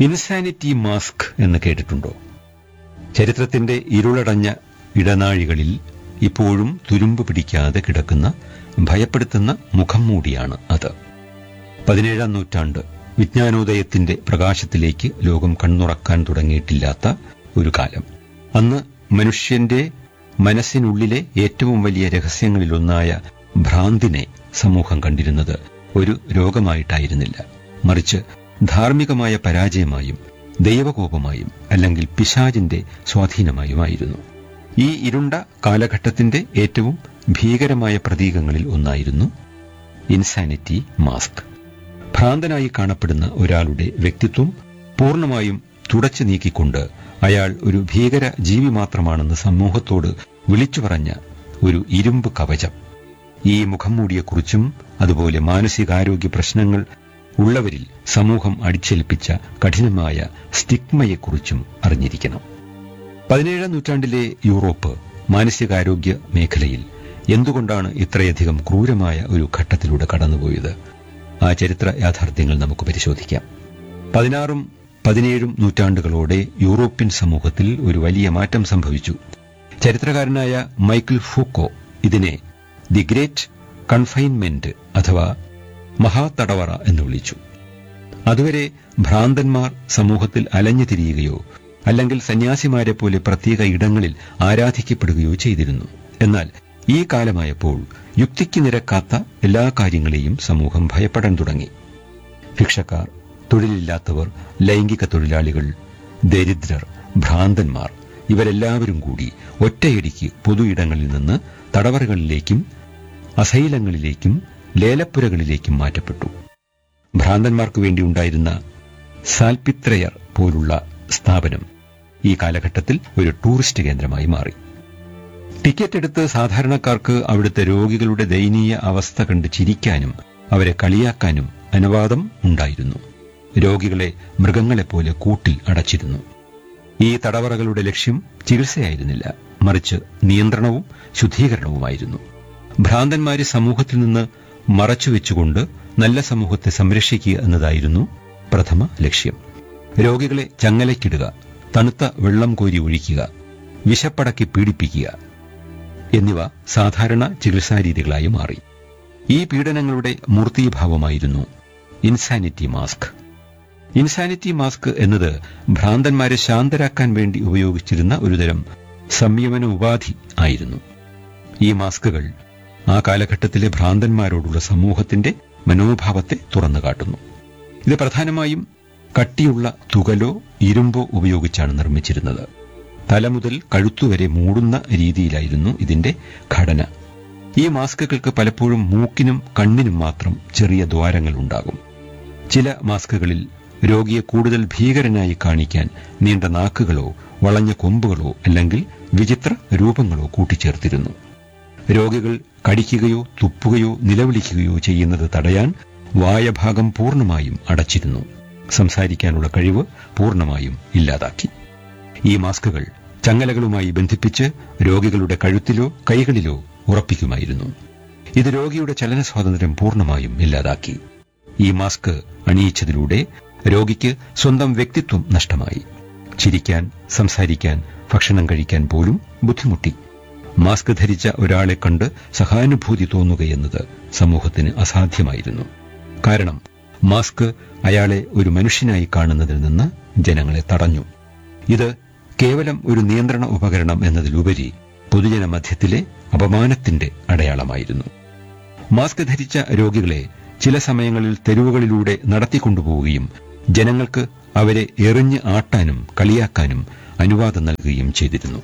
insanity mask എന്ന് കേട്ടിട്ടുണ്ടോ ചരിത്രത്തിന്റെ ഇരുളടഞ്ഞ ഇടനാഴികളിൽ ഇപ്പോഴും തുരുമ്പ് പിടിക്കാതെ കിടക്കുന്ന ഭയപ്പെടുത്തുന്ന മുഖം മൂടിയാണ് അത് പതിനേഴാം നൂറ്റാണ്ട് വിജ്ഞാനോദയത്തിന്റെ പ്രകാശത്തിലേക്ക് ലോകം കണ്ണുറക്കാൻ തുടങ്ങിയിട്ടില്ലാത്ത ഒരു കാലം അന്ന് മനുഷ്യന്റെ മനസ്സിനുള്ളിലെ ഏറ്റവും വലിയ രഹസ്യങ്ങളിലൊന്നായ ഭ്രാന്തിനെ സമൂഹം കണ്ടിരുന്നത് ഒരു രോഗമായിട്ടായിരുന്നില്ല മറിച്ച് ധാർമ്മികമായ പരാജയമായും ദൈവകോപമായും അല്ലെങ്കിൽ പിശാചിന്റെ സ്വാധീനമായുമായിരുന്നു ഈ ഇരുണ്ട കാലഘട്ടത്തിന്റെ ഏറ്റവും ഭീകരമായ പ്രതീകങ്ങളിൽ ഒന്നായിരുന്നു ഇൻസാനിറ്റി മാസ്ക് ഭ്രാന്തനായി കാണപ്പെടുന്ന ഒരാളുടെ വ്യക്തിത്വം പൂർണ്ണമായും തുടച്ചു നീക്കിക്കൊണ്ട് അയാൾ ഒരു ഭീകര ജീവി മാത്രമാണെന്ന് സമൂഹത്തോട് വിളിച്ചു പറഞ്ഞ ഒരു ഇരുമ്പ് കവചം ഈ മുഖംമൂടിയെക്കുറിച്ചും അതുപോലെ മാനസികാരോഗ്യ പ്രശ്നങ്ങൾ ഉള്ളവരിൽ സമൂഹം അടിച്ചേൽപ്പിച്ച കഠിനമായ സ്റ്റിഗ്മയെക്കുറിച്ചും അറിഞ്ഞിരിക്കണം പതിനേഴാം നൂറ്റാണ്ടിലെ യൂറോപ്പ് മാനസികാരോഗ്യ മേഖലയിൽ എന്തുകൊണ്ടാണ് ഇത്രയധികം ക്രൂരമായ ഒരു ഘട്ടത്തിലൂടെ കടന്നുപോയത് ആ ചരിത്ര യാഥാർത്ഥ്യങ്ങൾ നമുക്ക് പരിശോധിക്കാം പതിനാറും പതിനേഴും നൂറ്റാണ്ടുകളോടെ യൂറോപ്യൻ സമൂഹത്തിൽ ഒരു വലിയ മാറ്റം സംഭവിച്ചു ചരിത്രകാരനായ മൈക്കിൾ ഫൂക്കോ ഇതിനെ ദി ഗ്രേറ്റ് കൺഫൈൻമെന്റ് അഥവാ മഹാതടവറ എന്ന് വിളിച്ചു അതുവരെ ഭ്രാന്തന്മാർ സമൂഹത്തിൽ അലഞ്ഞു തിരിയുകയോ അല്ലെങ്കിൽ സന്യാസിമാരെ പോലെ പ്രത്യേക ഇടങ്ങളിൽ ആരാധിക്കപ്പെടുകയോ ചെയ്തിരുന്നു എന്നാൽ ഈ കാലമായപ്പോൾ യുക്തിക്ക് നിരക്കാത്ത എല്ലാ കാര്യങ്ങളെയും സമൂഹം ഭയപ്പെടാൻ തുടങ്ങി ഭിക്ഷക്കാർ തൊഴിലില്ലാത്തവർ ലൈംഗിക തൊഴിലാളികൾ ദരിദ്രർ ഭ്രാന്തന്മാർ ഇവരെല്ലാവരും കൂടി ഒറ്റയടിക്ക് പൊതു ഇടങ്ങളിൽ നിന്ന് തടവറകളിലേക്കും അസൈലങ്ങളിലേക്കും ലേലപ്പുരകളിലേക്കും മാറ്റപ്പെട്ടു ഭ്രാന്തന്മാർക്ക് വേണ്ടി ഉണ്ടായിരുന്ന സാൽപിത്രയർ പോലുള്ള സ്ഥാപനം ഈ കാലഘട്ടത്തിൽ ഒരു ടൂറിസ്റ്റ് കേന്ദ്രമായി മാറി ടിക്കറ്റ് എടുത്ത് സാധാരണക്കാർക്ക് അവിടുത്തെ രോഗികളുടെ ദയനീയ അവസ്ഥ കണ്ട് ചിരിക്കാനും അവരെ കളിയാക്കാനും അനുവാദം ഉണ്ടായിരുന്നു രോഗികളെ മൃഗങ്ങളെപ്പോലെ കൂട്ടിൽ അടച്ചിരുന്നു ഈ തടവറകളുടെ ലക്ഷ്യം ചികിത്സയായിരുന്നില്ല മറിച്ച് നിയന്ത്രണവും ശുദ്ധീകരണവുമായിരുന്നു ഭ്രാന്തന്മാരെ സമൂഹത്തിൽ നിന്ന് മറച്ചുവെച്ചുകൊണ്ട് നല്ല സമൂഹത്തെ സംരക്ഷിക്കുക എന്നതായിരുന്നു പ്രഥമ ലക്ഷ്യം രോഗികളെ ചങ്ങലയ്ക്കിടുക തണുത്ത വെള്ളം കോരി ഒഴിക്കുക വിശപ്പടക്കി പീഡിപ്പിക്കുക എന്നിവ സാധാരണ ചികിത്സാരീതികളായി മാറി ഈ പീഡനങ്ങളുടെ മൂർത്തീഭാവമായിരുന്നു ഇൻസാനിറ്റി മാസ്ക് ഇൻസാനിറ്റി മാസ്ക് എന്നത് ഭ്രാന്തന്മാരെ ശാന്തരാക്കാൻ വേണ്ടി ഉപയോഗിച്ചിരുന്ന ഒരുതരം സംയമന ഉപാധി ആയിരുന്നു ഈ മാസ്കുകൾ ആ കാലഘട്ടത്തിലെ ഭ്രാന്തന്മാരോടുള്ള സമൂഹത്തിന്റെ മനോഭാവത്തെ തുറന്നു കാട്ടുന്നു ഇത് പ്രധാനമായും കട്ടിയുള്ള തുകലോ ഇരുമ്പോ ഉപയോഗിച്ചാണ് നിർമ്മിച്ചിരുന്നത് തല മുതൽ കഴുത്തുവരെ മൂടുന്ന രീതിയിലായിരുന്നു ഇതിന്റെ ഘടന ഈ മാസ്കുകൾക്ക് പലപ്പോഴും മൂക്കിനും കണ്ണിനും മാത്രം ചെറിയ ദ്വാരങ്ങൾ ഉണ്ടാകും ചില മാസ്കുകളിൽ രോഗിയെ കൂടുതൽ ഭീകരനായി കാണിക്കാൻ നീണ്ട നാക്കുകളോ വളഞ്ഞ കൊമ്പുകളോ അല്ലെങ്കിൽ വിചിത്ര രൂപങ്ങളോ കൂട്ടിച്ചേർത്തിരുന്നു രോഗികൾ കടിക്കുകയോ തുപ്പുകയോ നിലവിളിക്കുകയോ ചെയ്യുന്നത് തടയാൻ വായഭാഗം പൂർണ്ണമായും അടച്ചിരുന്നു സംസാരിക്കാനുള്ള കഴിവ് പൂർണ്ണമായും ഇല്ലാതാക്കി ഈ മാസ്കുകൾ ചങ്ങലകളുമായി ബന്ധിപ്പിച്ച് രോഗികളുടെ കഴുത്തിലോ കൈകളിലോ ഉറപ്പിക്കുമായിരുന്നു ഇത് രോഗിയുടെ ചലന സ്വാതന്ത്ര്യം പൂർണ്ണമായും ഇല്ലാതാക്കി ഈ മാസ്ക് അണിയിച്ചതിലൂടെ രോഗിക്ക് സ്വന്തം വ്യക്തിത്വം നഷ്ടമായി ചിരിക്കാൻ സംസാരിക്കാൻ ഭക്ഷണം കഴിക്കാൻ പോലും ബുദ്ധിമുട്ടി മാസ്ക് ധരിച്ച ഒരാളെ കണ്ട് സഹാനുഭൂതി തോന്നുകയെന്നത് സമൂഹത്തിന് അസാധ്യമായിരുന്നു കാരണം മാസ്ക് അയാളെ ഒരു മനുഷ്യനായി കാണുന്നതിൽ നിന്ന് ജനങ്ങളെ തടഞ്ഞു ഇത് കേവലം ഒരു നിയന്ത്രണ ഉപകരണം എന്നതിലുപരി പൊതുജന മധ്യത്തിലെ അപമാനത്തിന്റെ അടയാളമായിരുന്നു മാസ്ക് ധരിച്ച രോഗികളെ ചില സമയങ്ങളിൽ തെരുവുകളിലൂടെ നടത്തിക്കൊണ്ടുപോവുകയും ജനങ്ങൾക്ക് അവരെ എറിഞ്ഞ് ആട്ടാനും കളിയാക്കാനും അനുവാദം നൽകുകയും ചെയ്തിരുന്നു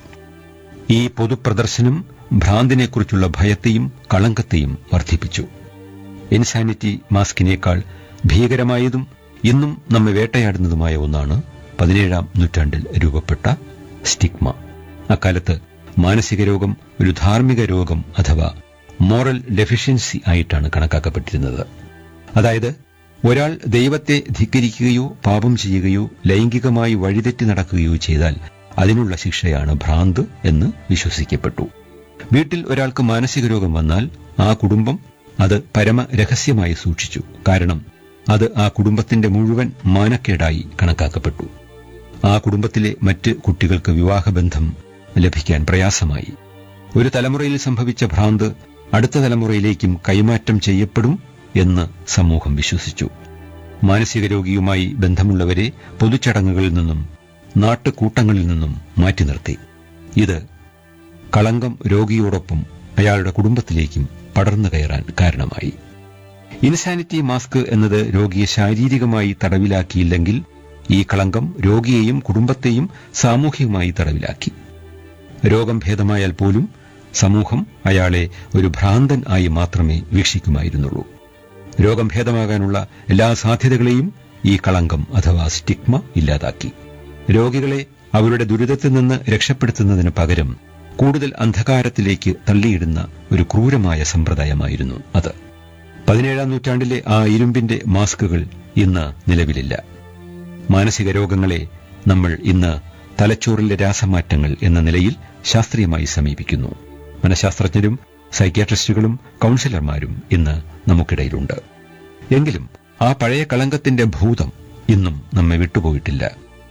ഈ പൊതുപ്രദർശനം ഭ്രാന്തിനെക്കുറിച്ചുള്ള ഭയത്തെയും കളങ്കത്തെയും വർദ്ധിപ്പിച്ചു ഇൻസാനിറ്റി മാസ്കിനേക്കാൾ ഭീകരമായതും ഇന്നും നമ്മെ വേട്ടയാടുന്നതുമായ ഒന്നാണ് പതിനേഴാം നൂറ്റാണ്ടിൽ രൂപപ്പെട്ട സ്റ്റിഗ്മ അക്കാലത്ത് മാനസിക രോഗം ഒരു ധാർമ്മിക രോഗം അഥവാ മോറൽ ഡെഫിഷ്യൻസി ആയിട്ടാണ് കണക്കാക്കപ്പെട്ടിരുന്നത് അതായത് ഒരാൾ ദൈവത്തെ ധിക്കരിക്കുകയോ പാപം ചെയ്യുകയോ ലൈംഗികമായി വഴിതെറ്റി നടക്കുകയോ ചെയ്താൽ അതിനുള്ള ശിക്ഷയാണ് ഭ്രാന്ത് എന്ന് വിശ്വസിക്കപ്പെട്ടു വീട്ടിൽ ഒരാൾക്ക് മാനസിക രോഗം വന്നാൽ ആ കുടുംബം അത് പരമ രഹസ്യമായി സൂക്ഷിച്ചു കാരണം അത് ആ കുടുംബത്തിന്റെ മുഴുവൻ മാനക്കേടായി കണക്കാക്കപ്പെട്ടു ആ കുടുംബത്തിലെ മറ്റ് കുട്ടികൾക്ക് വിവാഹബന്ധം ലഭിക്കാൻ പ്രയാസമായി ഒരു തലമുറയിൽ സംഭവിച്ച ഭ്രാന്ത് അടുത്ത തലമുറയിലേക്കും കൈമാറ്റം ചെയ്യപ്പെടും എന്ന് സമൂഹം വിശ്വസിച്ചു മാനസിക രോഗിയുമായി ബന്ധമുള്ളവരെ പൊതുചടങ്ങുകളിൽ നിന്നും നാട്ടുകൂട്ടങ്ങളിൽ നിന്നും മാറ്റി നിർത്തി ഇത് കളങ്കം രോഗിയോടൊപ്പം അയാളുടെ കുടുംബത്തിലേക്കും പടർന്നു കയറാൻ കാരണമായി ഇൻസാനിറ്റി മാസ്ക് എന്നത് രോഗിയെ ശാരീരികമായി തടവിലാക്കിയില്ലെങ്കിൽ ഈ കളങ്കം രോഗിയെയും കുടുംബത്തെയും സാമൂഹികമായി തടവിലാക്കി രോഗം ഭേദമായാൽ പോലും സമൂഹം അയാളെ ഒരു ഭ്രാന്തൻ ആയി മാത്രമേ വീക്ഷിക്കുമായിരുന്നുള്ളൂ രോഗം ഭേദമാകാനുള്ള എല്ലാ സാധ്യതകളെയും ഈ കളങ്കം അഥവാ സ്റ്റിഗ്മ ഇല്ലാതാക്കി രോഗികളെ അവരുടെ ദുരിതത്തിൽ നിന്ന് രക്ഷപ്പെടുത്തുന്നതിന് പകരം കൂടുതൽ അന്ധകാരത്തിലേക്ക് തള്ളിയിടുന്ന ഒരു ക്രൂരമായ സമ്പ്രദായമായിരുന്നു അത് പതിനേഴാം നൂറ്റാണ്ടിലെ ആ ഇരുമ്പിന്റെ മാസ്കുകൾ ഇന്ന് നിലവിലില്ല മാനസിക രോഗങ്ങളെ നമ്മൾ ഇന്ന് തലച്ചോറിലെ രാസമാറ്റങ്ങൾ എന്ന നിലയിൽ ശാസ്ത്രീയമായി സമീപിക്കുന്നു മനഃശാസ്ത്രജ്ഞരും സൈക്യാട്രിസ്റ്റുകളും കൗൺസിലർമാരും ഇന്ന് നമുക്കിടയിലുണ്ട് എങ്കിലും ആ പഴയ കളങ്കത്തിന്റെ ഭൂതം ഇന്നും നമ്മെ വിട്ടുപോയിട്ടില്ല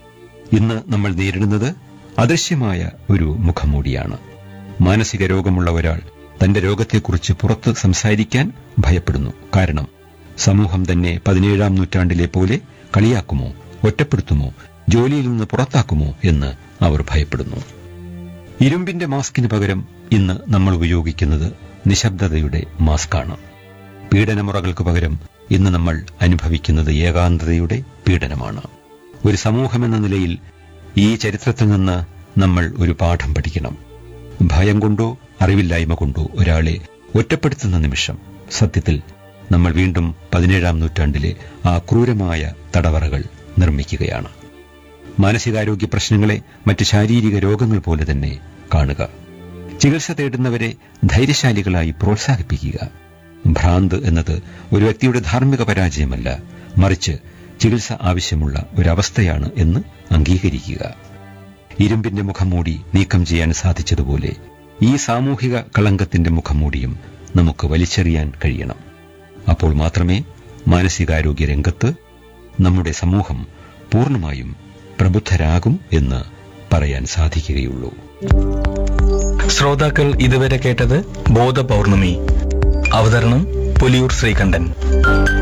ഇന്ന് നമ്മൾ നേരിടുന്നത് അദൃശ്യമായ ഒരു മുഖംമൂടിയാണ് മാനസിക രോഗമുള്ള ഒരാൾ തന്റെ രോഗത്തെക്കുറിച്ച് പുറത്ത് സംസാരിക്കാൻ ഭയപ്പെടുന്നു കാരണം സമൂഹം തന്നെ പതിനേഴാം നൂറ്റാണ്ടിലെ പോലെ കളിയാക്കുമോ ഒറ്റപ്പെടുത്തുമോ ജോലിയിൽ നിന്ന് പുറത്താക്കുമോ എന്ന് അവർ ഭയപ്പെടുന്നു ഇരുമ്പിന്റെ മാസ്കിന് പകരം ഇന്ന് നമ്മൾ ഉപയോഗിക്കുന്നത് നിശബ്ദതയുടെ മാസ്കാണ് പീഡനമുറകൾക്ക് പകരം ഇന്ന് നമ്മൾ അനുഭവിക്കുന്നത് ഏകാന്തതയുടെ പീഡനമാണ് ഒരു സമൂഹമെന്ന നിലയിൽ ഈ ചരിത്രത്തിൽ നിന്ന് നമ്മൾ ഒരു പാഠം പഠിക്കണം ഭയം കൊണ്ടോ അറിവില്ലായ്മ കൊണ്ടോ ഒരാളെ ഒറ്റപ്പെടുത്തുന്ന നിമിഷം സത്യത്തിൽ നമ്മൾ വീണ്ടും പതിനേഴാം നൂറ്റാണ്ടിലെ ആ ക്രൂരമായ തടവറകൾ നിർമ്മിക്കുകയാണ് മാനസികാരോഗ്യ പ്രശ്നങ്ങളെ മറ്റ് ശാരീരിക രോഗങ്ങൾ പോലെ തന്നെ കാണുക ചികിത്സ തേടുന്നവരെ ധൈര്യശാലികളായി പ്രോത്സാഹിപ്പിക്കുക ഭ്രാന്ത് എന്നത് ഒരു വ്യക്തിയുടെ ധാർമ്മിക പരാജയമല്ല മറിച്ച് ചികിത്സ ആവശ്യമുള്ള ഒരവസ്ഥയാണ് എന്ന് അംഗീകരിക്കുക ഇരുമ്പിന്റെ മുഖംമൂടി നീക്കം ചെയ്യാൻ സാധിച്ചതുപോലെ ഈ സാമൂഹിക കളങ്കത്തിന്റെ മുഖംമൂടിയും നമുക്ക് വലിച്ചെറിയാൻ കഴിയണം അപ്പോൾ മാത്രമേ മാനസികാരോഗ്യ രംഗത്ത് നമ്മുടെ സമൂഹം പൂർണ്ണമായും പ്രബുദ്ധരാകും എന്ന് പറയാൻ സാധിക്കുകയുള്ളൂ ശ്രോതാക്കൾ ഇതുവരെ കേട്ടത് ബോധപൗർണമി അവതരണം പുലിയൂർ ശ്രീകണ്ഠൻ